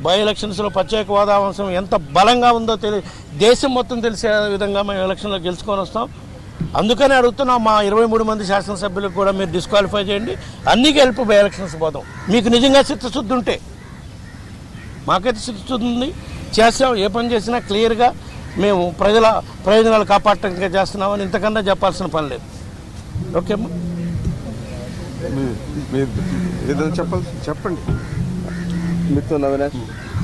by ఎలక్షన్స్లో ప్రత్యేక హోదా అంశం ఎంత బలంగా ఉందో తెలి దేశం మొత్తం తెలిసే విధంగా మేము ఎలక్షన్లో గెలుచుకొని వస్తాం అందుకని అడుగుతున్నాం మా ఇరవై మూడు మంది శాసనసభ్యులకు కూడా మీరు డిస్క్వాలిఫై చేయండి అన్ని గెలుపు బై ఎలక్షన్స్ పోతాం మీకు నిజంగా చిత్తశుద్ధి ఉంటే మాకైతే చిత్తశుద్ధి ఉంది చేస్తాం ఏ పని చేసినా క్లియర్గా మేము ప్రజల ప్రయోజనాలు కాపాడటానికి చేస్తున్నామని ఇంతకన్నా చెప్పాల్సిన పని లేదు ఓకే అమ్మా మీ- మీరు ఏదైనా చెప్పాలి చెప్పండి మీతో అవినాష్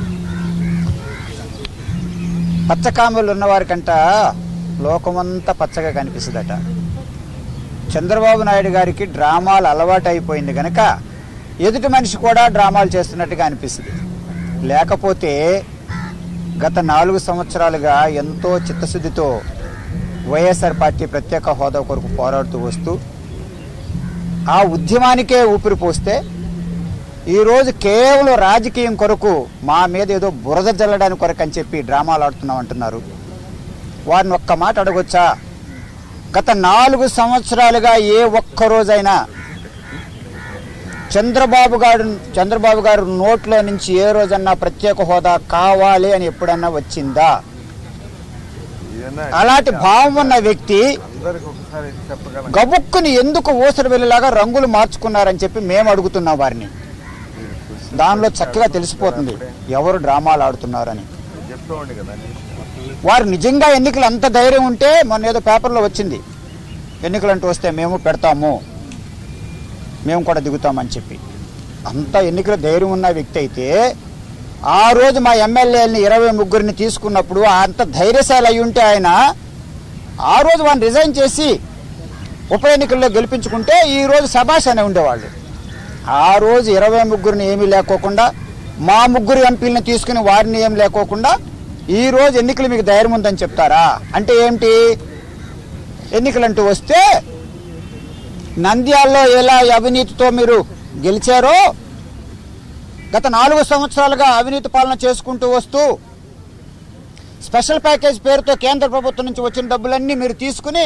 పచ్చకామెలు ఉన్నవారికంట లోకమంతా పచ్చగా కనిపిస్తుందట చంద్రబాబు నాయుడు గారికి డ్రామాలు అలవాటు అయిపోయింది కనుక ఎదుటి మనిషి కూడా డ్రామాలు చేస్తున్నట్టుగా అనిపిస్తుంది లేకపోతే గత నాలుగు సంవత్సరాలుగా ఎంతో చిత్తశుద్ధితో వైఎస్ఆర్ పార్టీ ప్రత్యేక హోదా కొరకు పోరాడుతూ వస్తూ ఆ ఉద్యమానికే ఊపిరి పోస్తే ఈరోజు కేవలం రాజకీయం కొరకు మా మీద ఏదో బురద జల్లడానికి కొరకు అని చెప్పి డ్రామాలు ఆడుతున్నాం అంటున్నారు వారిని ఒక్క మాట అడగొచ్చా గత నాలుగు సంవత్సరాలుగా ఏ ఒక్క రోజైనా చంద్రబాబు గారు చంద్రబాబు గారు నోట్లో నుంచి ఏ రోజన్నా ప్రత్యేక హోదా కావాలి అని ఎప్పుడన్నా వచ్చిందా ఏదైనా అలాంటి భావం ఉన్న వ్యక్తి అందరికి ఒకసారి చెప్పగలం గబుక్కుని ఎందుకు ఊసరు వెళ్ళేలాగా రంగులు మార్చుకున్నారని చెప్పి మేము అడుగుతున్నాం వారిని దానిలో చక్కగా తెలిసిపోతుంది ఎవరు డ్రామాలు ఆడుతున్నారని చెప్తూ ఉండి కదా వారు నిజంగా ఎన్నికలు అంత ధైర్యం ఉంటే మొన్న ఏదో పేపర్లో వచ్చింది ఎన్నికలు అంటూ వస్తే మేము పెడతాము మేము కూడా దిగుతామని చెప్పి అంత ఎన్నికల ధైర్యం ఉన్న వ్యక్తి అయితే ఆ రోజు మా ఎమ్మెల్యేలని ఇరవై ముగ్గురిని తీసుకున్నప్పుడు అంత ధైర్యశాలి అయి ఉంటే ఆయన ఆ రోజు వాడిని రిజైన్ చేసి ఉప ఎన్నికల్లో గెలిపించుకుంటే ఈ రోజు సభాష్ అనే ఉండేవాళ్ళు ఆ రోజు ఇరవై ముగ్గురిని ఏమీ లేకోకుండా మా ముగ్గురు ఎంపీలను తీసుకుని వారిని ఏం లేకోకుండా ఈ రోజు ఎన్నికలు మీకు ధైర్యం ఉందని చెప్తారా అంటే ఏంటి ఎన్నికలంటూ వస్తే నంద్యాలలో ఎలా అవినీతితో మీరు గెలిచారో గత నాలుగు సంవత్సరాలుగా అవినీతి పాలన చేసుకుంటూ వస్తూ స్పెషల్ ప్యాకేజ్ పేరుతో కేంద్ర ప్రభుత్వం నుంచి వచ్చిన డబ్బులన్నీ మీరు తీసుకుని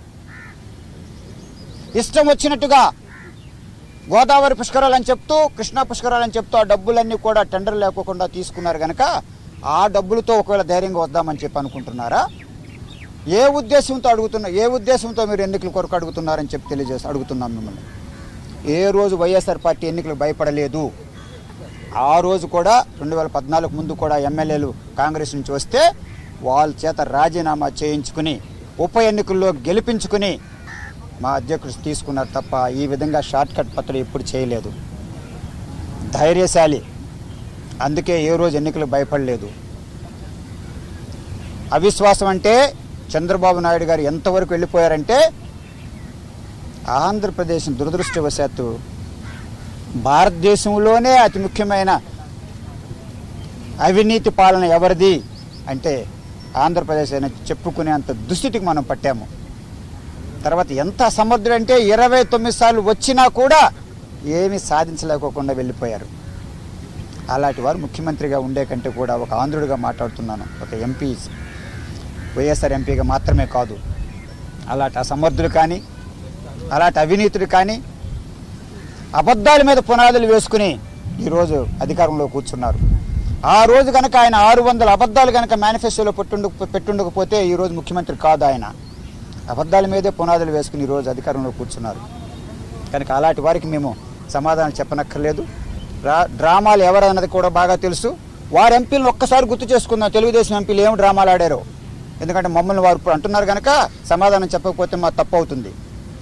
ఇష్టం వచ్చినట్టుగా గోదావరి పుష్కరాలు అని చెప్తూ కృష్ణా పుష్కరాలు అని చెప్తూ ఆ డబ్బులన్నీ కూడా టెండర్ లేకోకుండా తీసుకున్నారు కనుక ఆ డబ్బులతో ఒకవేళ ధైర్యంగా వద్దామని చెప్పి అనుకుంటున్నారా ఏ ఉద్దేశంతో అడుగుతున్నా ఏ ఉద్దేశంతో మీరు ఎన్నికల కొరకు అడుగుతున్నారని చెప్పి తెలియజేసి అడుగుతున్నాం మిమ్మల్ని ఏ రోజు వైఎస్ఆర్ పార్టీ ఎన్నికలకు భయపడలేదు ఆ రోజు కూడా రెండు వేల పద్నాలుగు ముందు కూడా ఎమ్మెల్యేలు కాంగ్రెస్ నుంచి వస్తే వాళ్ళ చేత రాజీనామా చేయించుకుని ఉప ఎన్నికల్లో గెలిపించుకుని మా అధ్యక్షుడు తీసుకున్నారు తప్ప ఈ విధంగా షార్ట్ కట్ పత్రం ఎప్పుడు చేయలేదు ధైర్యశాలి అందుకే ఏ రోజు ఎన్నికలు భయపడలేదు అవిశ్వాసం అంటే చంద్రబాబు నాయుడు గారు ఎంతవరకు వెళ్ళిపోయారంటే ఆంధ్రప్రదేశ్ దురదృష్టవశాత్తు భారతదేశంలోనే అతి ముఖ్యమైన అవినీతి పాలన ఎవరిది అంటే ఆంధ్రప్రదేశ్ అని చెప్పుకునే అంత దుస్థితికి మనం పట్టాము తర్వాత ఎంత అసమర్థుడు అంటే ఇరవై తొమ్మిది సార్లు వచ్చినా కూడా ఏమీ సాధించలేకోకుండా వెళ్ళిపోయారు అలాంటి వారు ముఖ్యమంత్రిగా ఉండే కంటే కూడా ఒక ఆంధ్రుడిగా మాట్లాడుతున్నాను ఒక ఎంపీ వైఎస్ఆర్ ఎంపీగా మాత్రమే కాదు అలాంటి అసమర్థులు కానీ అలాంటి అవినీతులు కానీ అబద్ధాల మీద పునాదులు వేసుకుని ఈరోజు అధికారంలో కూర్చున్నారు ఆ రోజు కనుక ఆయన ఆరు వందల అబద్ధాలు కనుక మేనిఫెస్టోలో పెట్టుండ పెట్టుండకపోతే ఈరోజు ముఖ్యమంత్రి కాదు ఆయన అబద్ధాల మీదే పునాదులు వేసుకుని ఈరోజు అధికారంలో కూర్చున్నారు కనుక అలాంటి వారికి మేము సమాధానం చెప్పనక్కర్లేదు డ్రా డ్రామాలు ఎవరన్నది కూడా బాగా తెలుసు వారి ఎంపీలను ఒక్కసారి గుర్తు చేసుకుందాం తెలుగుదేశం ఎంపీలు ఏమి డ్రామాలు ఆడారో ఎందుకంటే మమ్మల్ని వారు ఇప్పుడు అంటున్నారు కనుక సమాధానం చెప్పకపోతే మా తప్పు అవుతుంది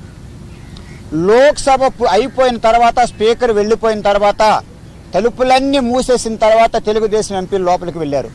లోక్సభ పు- అయిపోయిన తర్వాత స్పీకర్ వెళ్ళిపోయిన తర్వాత తలుపులన్నీ మూసేసిన తర్వాత తెలుగుదేశం ఎంపీలు లోపలికి వెళ్ళారు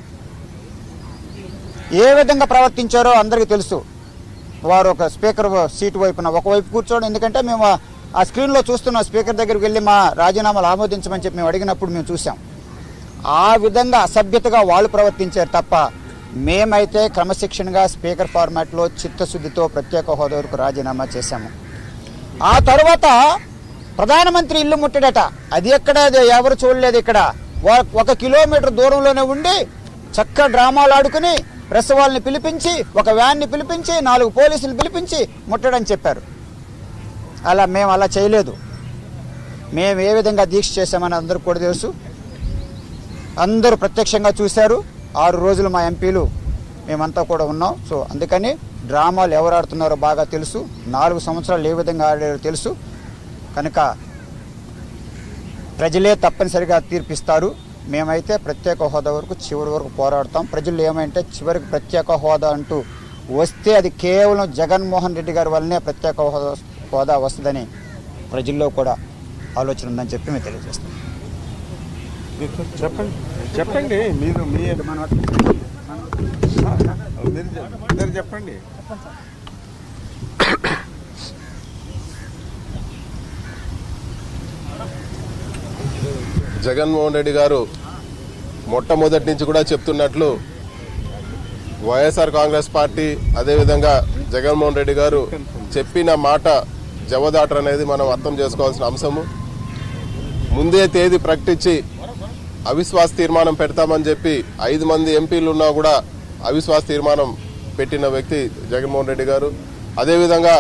ఏ విధంగా ప్రవర్తించారో అందరికీ తెలుసు వారు ఒక స్పీకర్ సీటు వైపున ఒకవైపు కూర్చోవడం ఎందుకంటే మేము ఆ- ఆ స్క్రీన్లో చూస్తున్నాం స్పీకర్ దగ్గరికి వెళ్ళి మా రాజీనామాలు ఆమోదించమని చెప్పి మేము అడిగినప్పుడు మేము చూసాం ఆ విధంగా అసభ్యతగా వాళ్ళు ప్రవర్తించారు తప్ప మేమైతే క్రమశిక్షణగా స్పీకర్ ఫార్మాట్లో చిత్తశుద్ధితో ప్రత్యేక హోదా వరకు రాజీనామా చేశాము ఆ తర్వాత ప్రధానమంత్రి ఇల్లు ముట్టడట అది ఎక్కడ అది ఎవరు చూడలేదు ఇక్కడ వా- ఒక కిలోమీటర్ దూరంలోనే ఉండి చక్క డ్రామాలు ఆడుకుని ప్రెస్ వాళ్ళని పిలిపించి ఒక వ్యాన్ని పిలిపించి నాలుగు పోలీసులు పిలిపించి ముట్టడని చెప్పారు అలా మేము అలా చేయలేదు మేము ఏ విధంగా దీక్ష చేశామని అందరికి కూడా తెలుసు అందరూ ప్రత్యక్షంగా చూశారు ఆరు రోజులు మా ఎంపీలు మేమంతా కూడా ఉన్నాం సో అందుకని డ్రామాలు ఎవరు ఆడుతున్నారో బాగా తెలుసు నాలుగు సంవత్సరాలు ఏ విధంగా ఆడారో తెలుసు కనుక ప్రజలే తప్పనిసరిగా తీర్పిస్తారు మేమైతే ప్రత్యేక హోదా వరకు చివరి వరకు పోరాడతాం ప్రజలు ఏమంటే చివరికి ప్రత్యేక హోదా అంటూ వస్తే అది కేవలం జగన్మోహన్ రెడ్డి గారి వల్లనే ప్రత్యేక హోదా హోదా వస్తుందని ప్రజల్లో కూడా ఆలోచన ఉందని చెప్పి మేము తెలియజేస్తాం చెప్పండి చెప్పండి మీరు మీ మీరు చెప్- మీరు చెప్పండి జగన్మోహన్ రెడ్డి గారు మొట్టమొదటి నుంచి కూడా చెప్తున్నట్లు వైఎస్ఆర్ కాంగ్రెస్ పార్టీ అదేవిధంగా జగన్మోహన్ రెడ్డి గారు చెప్పిన మాట జవదాటర్ అనేది మనం అర్థం చేసుకోవాల్సిన అంశము ముందే తేదీ ప్రకటించి అవిశ్వాస తీర్మానం పెడతామని చెప్పి ఐదు మంది ఎంపీలు ఉన్నా కూడా అవిశ్వాస తీర్మానం పెట్టిన వ్యక్తి జగన్మోహన్ రెడ్డి గారు అదేవిధంగా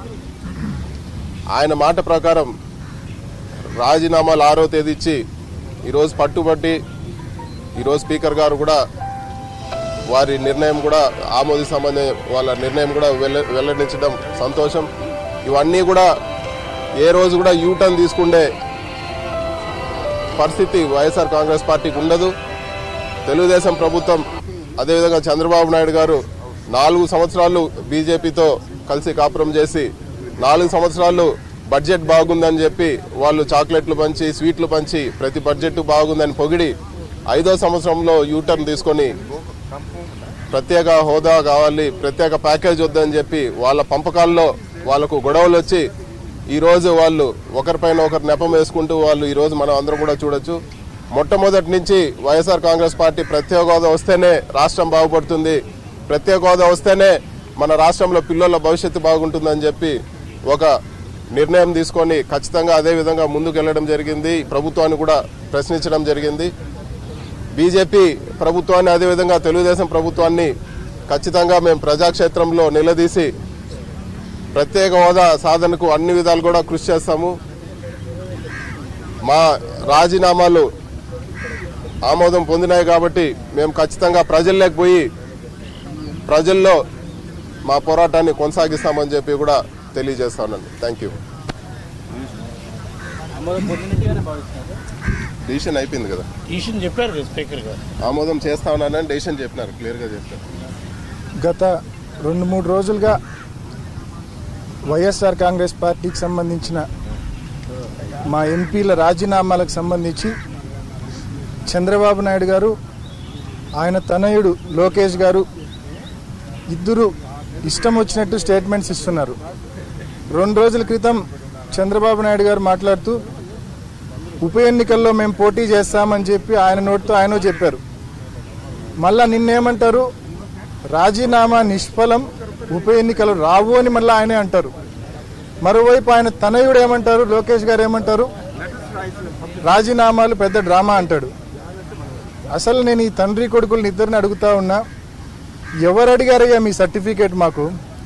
ఆయన మాట ప్రకారం రాజీనామాలు ఆరో తేదీ ఇచ్చి ఈరోజు పట్టుబట్టి ఈరోజు స్పీకర్ గారు కూడా వారి నిర్ణయం కూడా ఆమోద సంబంధ వాళ్ళ నిర్ణయం కూడా వెల్ల వెల్లడించడం సంతోషం ఇవన్నీ కూడా ఏ రోజు కూడా యూటర్న్ తీసుకుండే పరిస్థితి వైఎస్ఆర్ కాంగ్రెస్ పార్టీకి ఉండదు తెలుగుదేశం ప్రభుత్వం అదేవిధంగా చంద్రబాబు నాయుడు గారు నాలుగు సంవత్సరాలు బీజేపీతో కలిసి కాపురం చేసి నాలుగు సంవత్సరాలు బడ్జెట్ బాగుందని చెప్పి వాళ్ళు చాక్లెట్లు పంచి స్వీట్లు పంచి ప్రతి బడ్జెట్ బాగుందని పొగిడి ఐదో సంవత్సరంలో యూటర్న్ తీసుకొని ప్రత్యేక హోదా కావాలి ప్రత్యేక ప్యాకేజ్ వద్దని చెప్పి వాళ్ళ పంపకాల్లో వాళ్ళకు గొడవలు వచ్చి ఈ రోజు వాళ్ళు ఒకరిపైన ఒకరు నెపం వేసుకుంటూ వాళ్ళు ఈ రోజు మనం అందరం కూడా చూడొచ్చు మొట్టమొదటి నుంచి వైఎస్ఆర్ కాంగ్రెస్ పార్టీ ప్రత్యేక హోదా వస్తేనే రాష్ట్రం బాగుపడుతుంది ప్రత్యేక హోదా వస్తేనే మన రాష్ట్రంలో పిల్లల భవిష్యత్తు బాగుంటుందని చెప్పి ఒక నిర్ణయం తీసుకొని ఖచ్చితంగా అదే విధంగా ముందుకు వెళ్ళడం జరిగింది ప్రభుత్వాన్ని కూడా ప్రశ్నించడం జరిగింది బీజేపీ ప్రభుత్వాన్ని అదేవిధంగా తెలుగుదేశం ప్రభుత్వాన్ని ఖచ్చితంగా మేము ప్రజాక్షేత్రంలో నిలదీసి ప్రత్యేక హోదా సాధనకు అన్ని విధాలు కూడా కృషి చేస్తాము మా రాజీనామాలు ఆమోదం పొందినాయి కాబట్టి మేము ఖచ్చితంగా ప్రజల్లోకి పోయి ప్రజల్లో మా పోరాటాన్ని కొనసాగిస్తామని చెప్పి కూడా తెలియజేస్తానండి థ్యాంక్ యూ డిసిషన్ అయిపోయింది కదా ఈషన్ చెప్పారు కదా స్పీకర్ గారు ఆమోదం చేస్తా ఉన్నానని డెసిషన్ చెప్పినారు క్లియర్గా చెప్పారు గత రెండు మూడు రోజులుగా వైఎస్ఆర్ కాంగ్రెస్ పార్టీకి సంబంధించిన మా ఎంపీల రాజీనామాలకు సంబంధించి చంద్రబాబు నాయుడు గారు ఆయన తనయుడు లోకేష్ గారు ఇద్దరు ఇష్టం వచ్చినట్టు స్టేట్మెంట్స్ ఇస్తున్నారు రెండు రోజుల క్రితం చంద్రబాబు నాయుడు గారు మాట్లాడుతూ ఉప ఎన్నికల్లో మేము పోటీ చేస్తామని చెప్పి ఆయన నోటితో ఆయన చెప్పారు మళ్ళా నిన్నేమంటారు రాజీనామా నిష్ఫలం ఉప ఎన్నికలు రావు అని మళ్ళీ ఆయనే అంటారు మరోవైపు ఆయన తనయుడు ఏమంటారు లోకేష్ గారు ఏమంటారు రాజీనామాలు పెద్ద డ్రామా అంటాడు అసలు నేను ఈ తండ్రి కొడుకుల్ని ఇద్దరిని అడుగుతా ఉన్నా ఎవరు అడిగారయ్యా మీ సర్టిఫికేట్ మాకు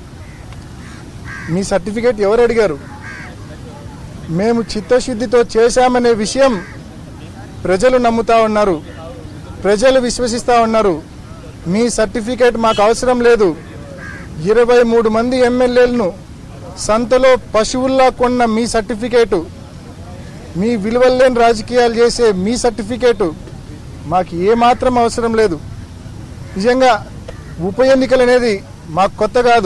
మీ సర్టిఫికేట్ ఎవరు అడిగారు మేము చిత్తశుద్ధితో చేశామనే విషయం ప్రజలు నమ్ముతా ఉన్నారు ప్రజలు విశ్వసిస్తూ ఉన్నారు మీ సర్టిఫికేట్ మాకు అవసరం లేదు ఇరవై మూడు మంది ఎమ్మెల్యేలను సంతలో పశువుల్లా కొన్న మీ సర్టిఫికేటు మీ విలువలేని రాజకీయాలు చేసే మీ సర్టిఫికేటు మాకు ఏమాత్రం అవసరం లేదు నిజంగా ఉప ఎన్నికలు అనేది మాకు కొత్త కాదు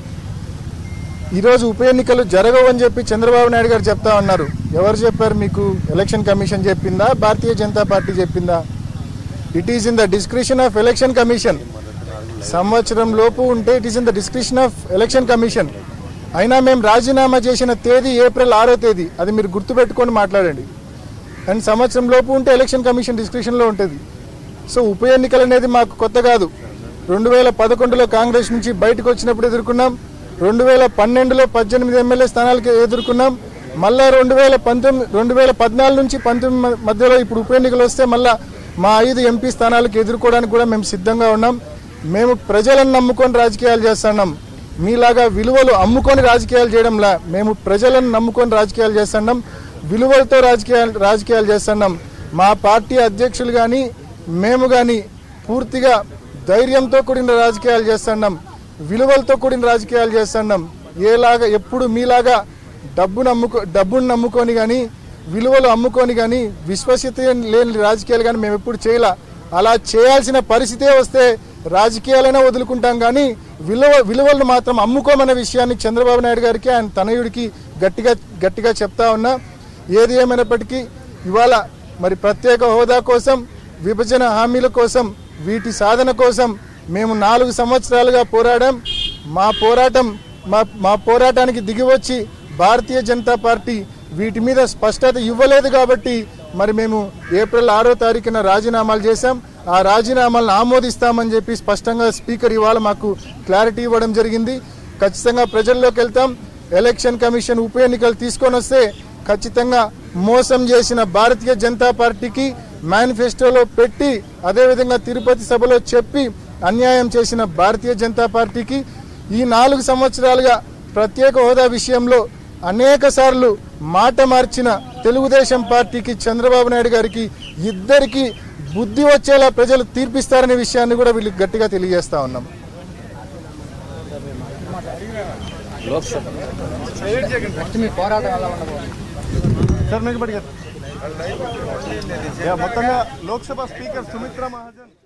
ఈరోజు ఉప ఎన్నికలు జరగవని చెప్పి చంద్రబాబు నాయుడు గారు చెప్తా ఉన్నారు ఎవరు చెప్పారు మీకు ఎలక్షన్ కమిషన్ చెప్పిందా భారతీయ జనతా పార్టీ చెప్పిందా it is in the description of election commission సంవత్సరం లోపు ఉంటే it is in the description of election commission అయినా మేము రాజీనామా చేసిన తేదీ ఏప్రిల్ ఆరో తేదీ అది మీరు గుర్తుపెట్టుకొని మాట్లాడండి అండ్ సంవత్సరం లోపు ఉంటే ఎలక్షన్ కమిషన్ డిస్క్రిప్షన్లో ఉంటుంది సో ఉప ఎన్నికలు అనేది మాకు కొత్త కాదు రెండు వేల పదకొండులో కాంగ్రెస్ నుంచి బయటకు వచ్చినప్పుడు ఎదుర్కొన్నాం రెండు వేల పన్నెండులో పద్దెనిమిది ఎమ్మెల్యే స్థానాలకి ఎదుర్కొన్నాం మళ్ళా రెండు వేల పంతొమ్మిది రెండు వేల పద్నాలుగు నుంచి పంతొమ్మిది మ- మధ్యలో ఇప్పుడు ఉప ఎన్నికలు వస్తే మళ్ళా మా ఐదు ఎంపీ స్థానాలకు ఎదుర్కోవడానికి కూడా మేము సిద్ధంగా ఉన్నాం మేము ప్రజలను నమ్ముకొని రాజకీయాలు చేస్తున్నాం మీలాగా విలువలు అమ్ముకొని రాజకీయాలు చేయడంలా మేము ప్రజలను నమ్ముకొని రాజకీయాలు చేస్తున్నాం విలువలతో రాజకీయాలు రాజకీయాలు చేస్తున్నాం మా పార్టీ అధ్యక్షులు కానీ మేము కానీ పూర్తిగా ధైర్యంతో కూడిన రాజకీయాలు చేస్తున్నాం విలువలతో కూడిన రాజకీయాలు చేస్తున్నాం ఏలాగా ఎప్పుడు మీలాగా డబ్బును అమ్ముకో డబ్బును నమ్ముకొని కానీ విలువలు అమ్ముకొని కానీ విశ్వసిత లేని రాజకీయాలు కానీ మేము ఎప్పుడు చేయలే అలా చేయాల్సిన పరిస్థితే వస్తే రాజకీయాలైనా వదులుకుంటాం కానీ విలువ విలువలను మాత్రం అమ్ముకోమన్న విషయాన్ని చంద్రబాబు నాయుడు గారికి ఆయన తనయుడికి గట్టిగా గట్టిగా చెప్తా ఉన్నా ఏది ఏమైనప్పటికీ ఇవాళ మరి ప్రత్యేక హోదా కోసం విభజన హామీల కోసం వీటి సాధన కోసం మేము నాలుగు సంవత్సరాలుగా పోరాడాం మా పోరాటం మా మా పోరాటానికి దిగివచ్చి భారతీయ జనతా పార్టీ వీటి మీద స్పష్టత ఇవ్వలేదు కాబట్టి మరి మేము ఏప్రిల్ ఆరో తారీఖున రాజీనామాలు చేశాం ఆ రాజీనామాలను ఆమోదిస్తామని చెప్పి స్పష్టంగా స్పీకర్ ఇవాళ మాకు క్లారిటీ ఇవ్వడం జరిగింది ఖచ్చితంగా ప్రజల్లోకి వెళ్తాం ఎలక్షన్ కమిషన్ ఉప ఎన్నికలు తీసుకొని వస్తే ఖచ్చితంగా మోసం చేసిన భారతీయ జనతా పార్టీకి మేనిఫెస్టోలో పెట్టి అదేవిధంగా తిరుపతి సభలో చెప్పి అన్యాయం చేసిన భారతీయ జనతా పార్టీకి ఈ నాలుగు సంవత్సరాలుగా ప్రత్యేక హోదా విషయంలో అనేక సార్లు మాట మార్చిన తెలుగుదేశం పార్టీకి చంద్రబాబు నాయుడు గారికి ఇద్దరికి బుద్ధి వచ్చేలా ప్రజలు తీర్పిస్తారనే విషయాన్ని కూడా వీళ్ళకి గట్టిగా తెలియజేస్తా ఉన్నాం సార్ నిలబడి మొత్తంగా లోక్సభ స్పీకర్ సుమిత్రా మహాజన్